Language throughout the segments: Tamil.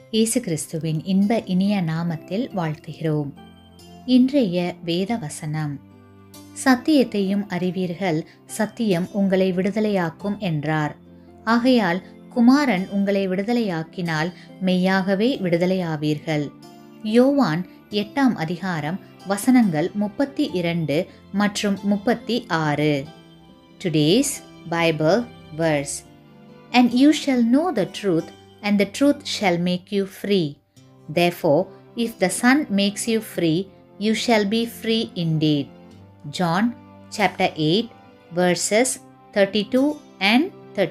இயேசு கிறிஸ்துவின் இன்ப இனிய நாமத்தில் வாழ்த்துகிறோம் இன்றைய வேத வசனம் சத்தியத்தையும் அறிவீர்கள் சத்தியம் உங்களை விடுதலையாக்கும் என்றார் ஆகையால் குமாரன் உங்களை விடுதலையாக்கினால் மெய்யாகவே விடுதலையாவீர்கள் யோவான் எட்டாம் அதிகாரம் வசனங்கள் முப்பத்தி இரண்டு மற்றும் முப்பத்தி ஆறு today's Bible verse and you shall know the truth and the truth shall make you free therefore if the son makes you free you shall be free indeed john chapter 8 verses 32 and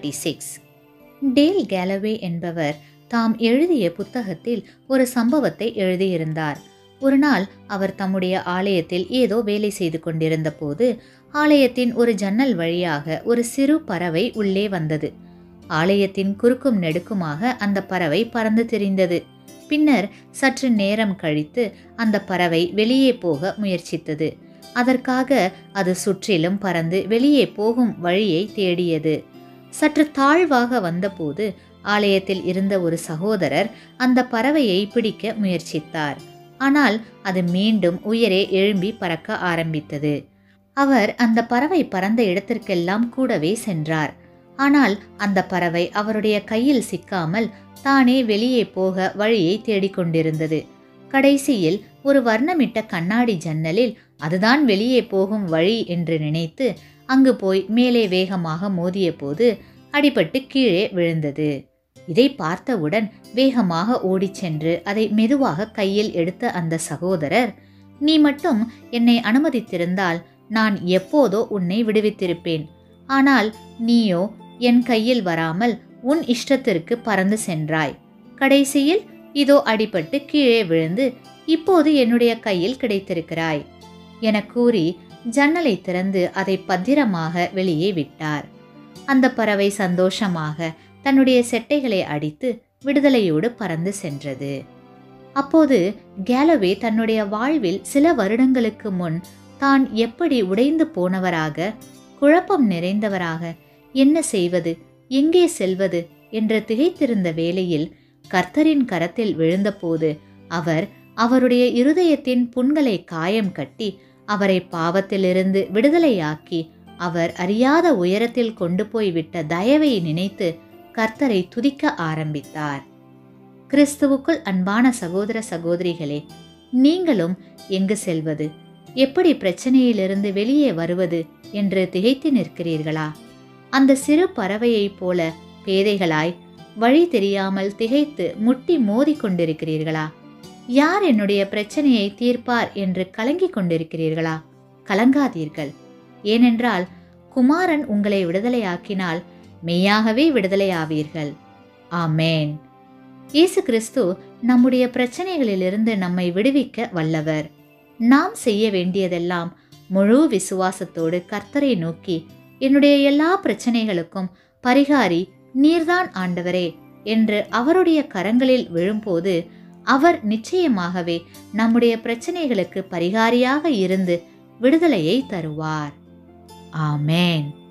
36 Dale Galloway என்பவர் தாம் எழுதிய புத்தகத்தில் ஒரு சம்பவத்தை எழுதியிருந்தார் ஒரு நாள் அவர் தம்முடைய ஆலயத்தில் ஏதோ வேலை செய்து கொண்டிருந்த போது ஆலயத்தின் ஒரு ஜன்னல் வழியாக ஒரு சிறு பறவை உள்ளே வந்தது ஆலயத்தின் குறுக்கும் நெடுக்குமாக அந்த பறவை பறந்து திரிந்தது பின்னர் சற்று நேரம் கழித்து அந்த பறவை வெளியே போக முயற்சித்தது அதற்காக அது சுற்றிலும் பறந்து வெளியே போகும் வழியை தேடியது சற்று தாழ்வாக வந்தபோது ஆலயத்தில் இருந்த ஒரு சகோதரர் அந்த பறவையை பிடிக்க முயற்சித்தார் ஆனால் அது மீண்டும் உயரே எழும்பி பறக்க ஆரம்பித்தது அவர் அந்த பறவை பறந்த இடத்திற்கெல்லாம் கூடவே சென்றார் ஆனால் அந்த பறவை அவருடைய கையில் சிக்காமல் தானே வெளியே போக வழியை தேடிக்கொண்டிருந்தது கடைசியில் ஒரு வர்ணமிட்ட கண்ணாடி ஜன்னலில் அதுதான் வெளியே போகும் வழி என்று நினைத்து அங்கு போய் மேலே வேகமாக மோதிய போது அடிபட்டு கீழே விழுந்தது இதை பார்த்தவுடன் வேகமாக ஓடிச் சென்று அதை மெதுவாக கையில் எடுத்த அந்த சகோதரர் நீ மட்டும் என்னை அனுமதித்திருந்தால் நான் எப்போதோ உன்னை விடுவித்திருப்பேன் ஆனால் நீயோ என் கையில் வராமல் உன் இஷ்டத்திற்கு பறந்து சென்றாய் கடைசியில் இதோ அடிபட்டு கீழே விழுந்து இப்போது என்னுடைய கையில் கிடைத்திருக்கிறாய் என கூறி ஜன்னலை திறந்து அதை பத்திரமாக வெளியே விட்டார் அந்த பறவை சந்தோஷமாக தன்னுடைய செட்டைகளை அடித்து விடுதலையோடு பறந்து சென்றது அப்போது கேலவே தன்னுடைய வாழ்வில் சில வருடங்களுக்கு முன் தான் எப்படி உடைந்து போனவராக குழப்பம் நிறைந்தவராக என்ன செய்வது எங்கே செல்வது என்று திகைத்திருந்த வேளையில் கர்த்தரின் கரத்தில் விழுந்தபோது அவர் அவருடைய இருதயத்தின் புண்களை காயம் கட்டி அவரை பாவத்திலிருந்து விடுதலையாக்கி அவர் அறியாத உயரத்தில் கொண்டு போய் விட்ட தயவை நினைத்து கர்த்தரை துதிக்க ஆரம்பித்தார் கிறிஸ்துவுக்குள் அன்பான சகோதர சகோதரிகளே நீங்களும் எங்கு செல்வது எப்படி பிரச்சனையிலிருந்து வெளியே வருவது என்று திகைத்து நிற்கிறீர்களா அந்த சிறு பறவையைப் போல பேதைகளாய் வழி தெரியாமல் திகைத்து முட்டி மோதி கொண்டிருக்கிறீர்களா யார் என்னுடைய பிரச்சனையை தீர்ப்பார் என்று கலங்கிக் கொண்டிருக்கிறீர்களா கலங்காதீர்கள் ஏனென்றால் குமாரன் உங்களை விடுதலையாக்கினால் மெய்யாகவே விடுதலையாவீர்கள் ஆமேன் இயேசு கிறிஸ்து நம்முடைய பிரச்சனைகளிலிருந்து நம்மை விடுவிக்க வல்லவர் நாம் செய்ய வேண்டியதெல்லாம் முழு விசுவாசத்தோடு கர்த்தரை நோக்கி என்னுடைய எல்லா பிரச்சனைகளுக்கும் பரிகாரி நீர்தான் ஆண்டவரே என்று அவருடைய கரங்களில் விழும்போது அவர் நிச்சயமாகவே நம்முடைய பிரச்சனைகளுக்கு பரிகாரியாக இருந்து விடுதலையை தருவார் ஆமேன்